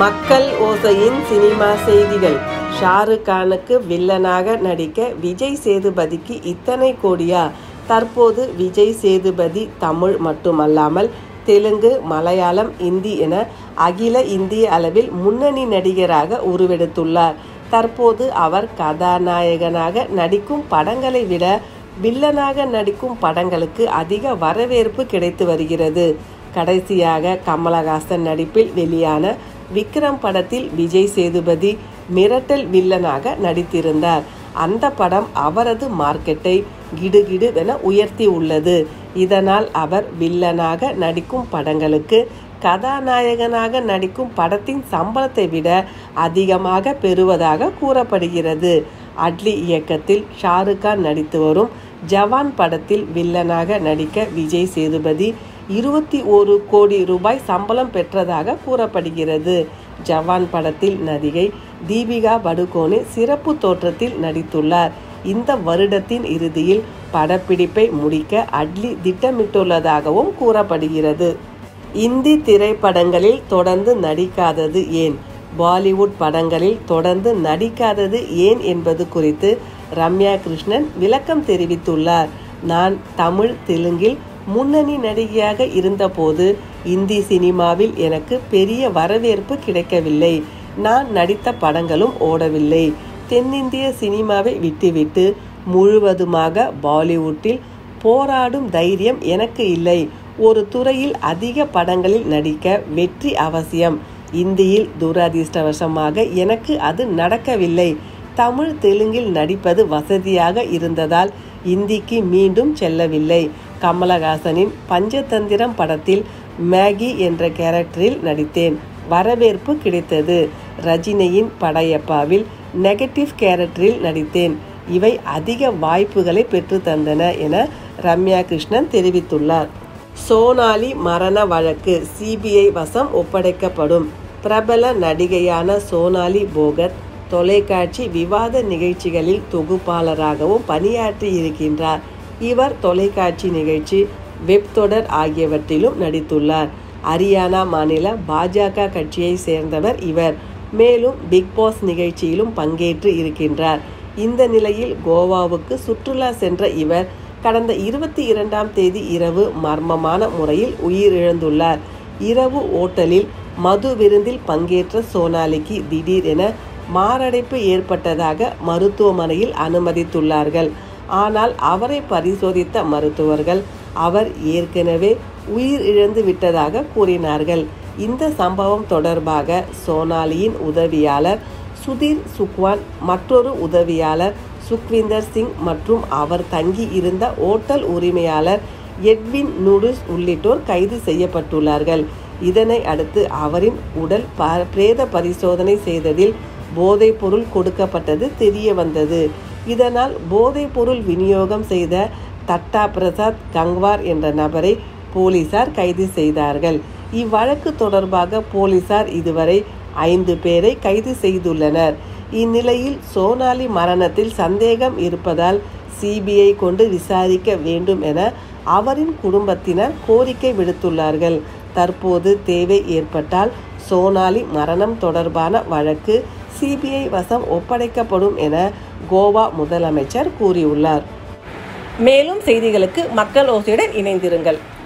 மக்கள் ஓசையின் சினிமா செய்திகள் ஷாருக் கானுக்கு வில்லனாக நடிக்க விஜய் சேதுபதிக்கு இத்தனை கோடியா தற்போது விஜய் சேதுபதி தமிழ் மட்டுமல்லாமல் தெலுங்கு மலையாளம் இந்தி என அகில இந்திய அளவில் முன்னணி நடிகராக உருவெடுத்துள்ளார் தற்போது அவர் கதாநாயகனாக நடிக்கும் படங்களை விட வில்லனாக நடிக்கும் படங்களுக்கு அதிக வரவேற்பு கிடைத்து வருகிறது கடைசியாக கமலஹாசன் நடிப்பில் வெளியான விக்ரம் படத்தில் விஜய் சேதுபதி மிரட்டல் வில்லனாக நடித்திருந்தார் அந்த படம் அவரது மார்க்கெட்டை கிடுகிடுவென உயர்த்தி உள்ளது இதனால் அவர் வில்லனாக நடிக்கும் படங்களுக்கு கதாநாயகனாக நடிக்கும் படத்தின் சம்பளத்தை விட அதிகமாக பெறுவதாக கூறப்படுகிறது அட்லி இயக்கத்தில் ஷாருக் கான் நடித்து வரும் ஜவான் படத்தில் வில்லனாக நடிக்க விஜய் சேதுபதி இருபத்தி ஒரு கோடி ரூபாய் சம்பளம் பெற்றதாக கூறப்படுகிறது ஜவான் படத்தில் நடிகை தீபிகா படுகோனே சிறப்பு தோற்றத்தில் நடித்துள்ளார் இந்த வருடத்தின் இறுதியில் படப்பிடிப்பை முடிக்க அட்லி திட்டமிட்டுள்ளதாகவும் கூறப்படுகிறது இந்தி திரைப்படங்களில் தொடர்ந்து நடிக்காதது ஏன் பாலிவுட் படங்களில் தொடர்ந்து நடிக்காதது ஏன் என்பது குறித்து ரம்யா கிருஷ்ணன் விளக்கம் தெரிவித்துள்ளார் நான் தமிழ் தெலுங்கில் முன்னணி நடிகையாக இருந்தபோது இந்தி சினிமாவில் எனக்கு பெரிய வரவேற்பு கிடைக்கவில்லை நான் நடித்த படங்களும் ஓடவில்லை தென்னிந்திய சினிமாவை விட்டுவிட்டு முழுவதுமாக பாலிவுட்டில் போராடும் தைரியம் எனக்கு இல்லை ஒரு துறையில் அதிக படங்களில் நடிக்க வெற்றி அவசியம் இந்தியில் துரதிர்ஷ்டவசமாக எனக்கு அது நடக்கவில்லை தமிழ் தெலுங்கில் நடிப்பது வசதியாக இருந்ததால் இந்திக்கு மீண்டும் செல்லவில்லை கமலஹாசனின் பஞ்சதந்திரம் படத்தில் மேகி என்ற கேரக்டரில் நடித்தேன் வரவேற்பு கிடைத்தது ரஜினியின் படையப்பாவில் நெகட்டிவ் கேரக்டரில் நடித்தேன் இவை அதிக வாய்ப்புகளை பெற்று தந்தன என ரம்யா கிருஷ்ணன் தெரிவித்துள்ளார் சோனாலி மரண வழக்கு சிபிஐ வசம் ஒப்படைக்கப்படும் பிரபல நடிகையான சோனாலி போகத் தொலைக்காட்சி விவாத நிகழ்ச்சிகளில் தொகுப்பாளராகவும் பணியாற்றி இருக்கின்றார் இவர் தொலைக்காட்சி நிகழ்ச்சி வெப் தொடர் ஆகியவற்றிலும் நடித்துள்ளார் ஹரியானா மாநில பாஜக கட்சியை சேர்ந்தவர் இவர் மேலும் பிக் பாஸ் நிகழ்ச்சியிலும் பங்கேற்று இருக்கின்றார் இந்த நிலையில் கோவாவுக்கு சுற்றுலா சென்ற இவர் கடந்த இருபத்தி இரண்டாம் தேதி இரவு மர்மமான முறையில் உயிரிழந்துள்ளார் இரவு ஓட்டலில் மது விருந்தில் பங்கேற்ற சோனாலிக்கு திடீரென மாரடைப்பு ஏற்பட்டதாக மருத்துவமனையில் அனுமதித்துள்ளார்கள் ஆனால் அவரை பரிசோதித்த மருத்துவர்கள் அவர் ஏற்கனவே உயிர் இழந்து விட்டதாக கூறினார்கள் இந்த சம்பவம் தொடர்பாக சோனாலியின் உதவியாளர் சுதீர் சுக்வான் மற்றொரு உதவியாளர் சுக்விந்தர் சிங் மற்றும் அவர் தங்கி இருந்த ஓட்டல் உரிமையாளர் எட்வின் நூடுஸ் உள்ளிட்டோர் கைது செய்யப்பட்டுள்ளார்கள் இதனை அடுத்து அவரின் உடல் பிரேத பரிசோதனை செய்ததில் போதைப் பொருள் கொடுக்கப்பட்டது தெரிய வந்தது இதனால் போதைப் பொருள் விநியோகம் செய்த தட்டா பிரசாத் கங்வார் என்ற நபரை போலீசார் கைது செய்தார்கள் இவ்வழக்கு தொடர்பாக போலீசார் இதுவரை ஐந்து பேரை கைது செய்துள்ளனர் இந்நிலையில் சோனாலி மரணத்தில் சந்தேகம் இருப்பதால் சிபிஐ கொண்டு விசாரிக்க வேண்டும் என அவரின் குடும்பத்தினர் கோரிக்கை விடுத்துள்ளார்கள் தற்போது தேவை ஏற்பட்டால் சோனாலி மரணம் தொடர்பான வழக்கு சிபிஐ வசம் ஒப்படைக்கப்படும் என கோவா முதலமைச்சர் கூறியுள்ளார் மேலும் செய்திகளுக்கு மக்கள் ஓசையுடன் இணைந்திருங்கள்